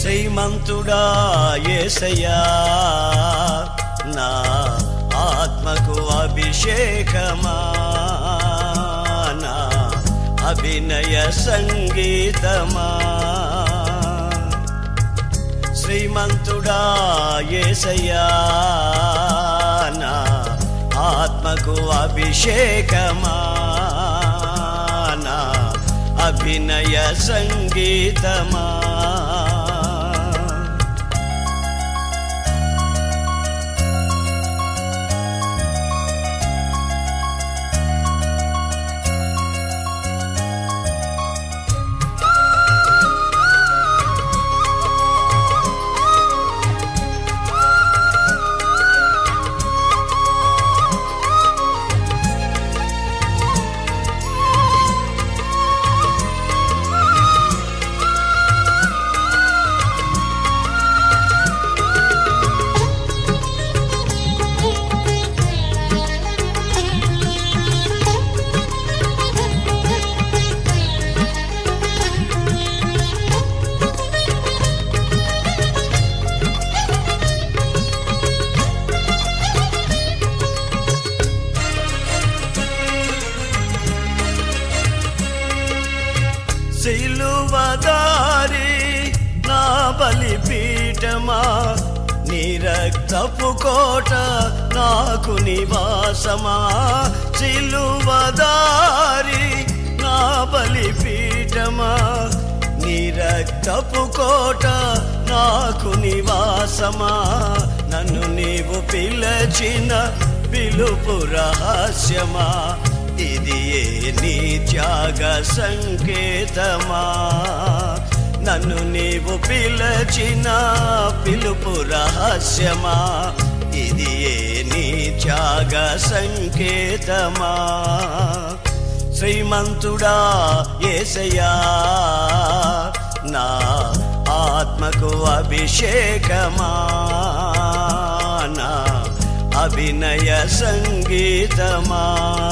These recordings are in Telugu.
శ్రీమంతుడా ఏసయ్యా నా ఆత్మకు అభిషేకమా నా అభినయ సంగీతమా శ్రీమంతుడా ఏసయ్యా నా ఆత్మకు అభిషేకమా నా అభినయ సంగీతమా సిలువదారి నా బలిపీఠమా నీ రక్తపు కోట నాకు నివాసమా సిలువదారి నా బలిపీఠమా నీ రక్తపు కోట నాకు నివాసమా నన్ను నీవు పిలచిన పిలుపు రహస్యమా ఇది ఏ నీ త్యాగ సంకేతమా నన్ను నీవు పిలచిన పిలుపు రహస్యమా ఇది ఏ నీ త్యాగ సంకేతమా శ్రీమంతుడా ఏసయ్యా నా ఆత్మకు అభిషేకమా నా అభినయ సంగీతమా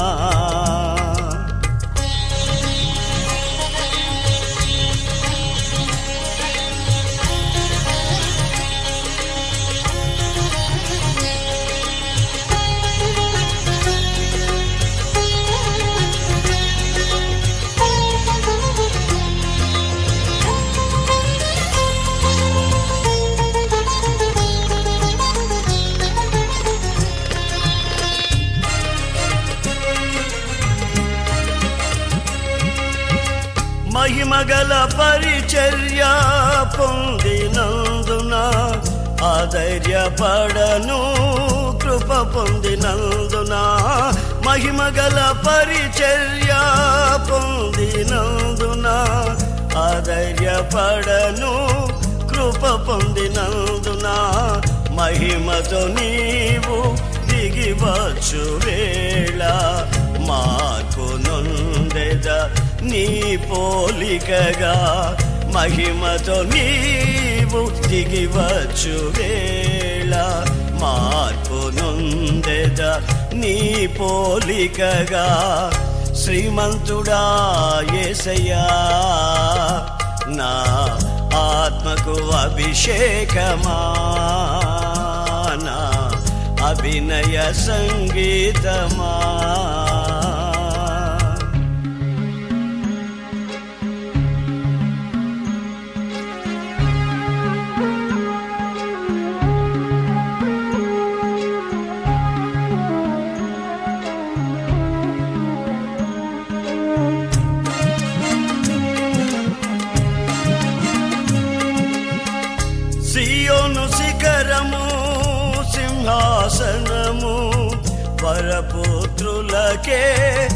మహిమగల పరిచర్య పొందినందున ఆధైర్యపడను కృప పొందినందున మహిమగల పరిచర్య పొందినందున ఆధైర్యపడను కృప పొందినందున మహిమతో నీవు దిగివచ్చు వేళ మార్పు నొందెద నీ పోలికగా మహిమతో నీవు దిగివచ్చు వేళ మార్పు నొందెద నీ పోలికగా శ్రీమంతుడా ఏసయ్యా నా ఆత్మకు అభిషేకమా నా అభినయ సంగీతమా సియోను శిఖరము సింహాసనము వరపుత్రులకే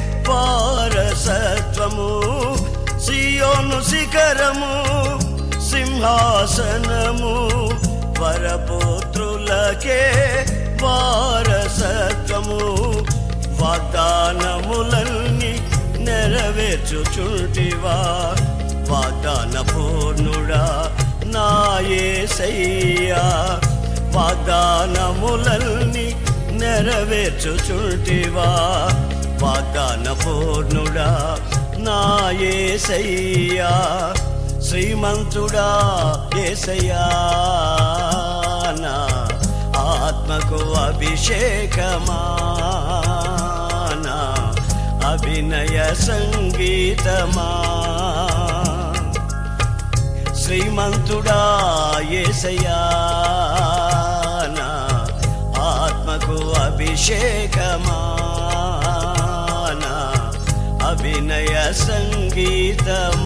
వారసత్వము సియోను శిఖరము సింహాసనము వరపుత్రులకే వారసత్వము వాగ్దానములన్నీ నెరవేర్చుచుంటివా వాగ్దాన పూర్ణుడా నా యేసయ్యా వాగ్దానములన్నీ నెరవేర్చుచుంటివా వాగ్దాన పూర్ణుడా నా యేసయ్యా శ్రీమంతుడా ఏసయ్యా నా ఆత్మకు అభిషేకమా నా అభినయ సంగీతమా శ్రీమంతుడా ఏసయ్యా నా ఆత్మకు అభిషేకమా నా అభినయ సంగీతమా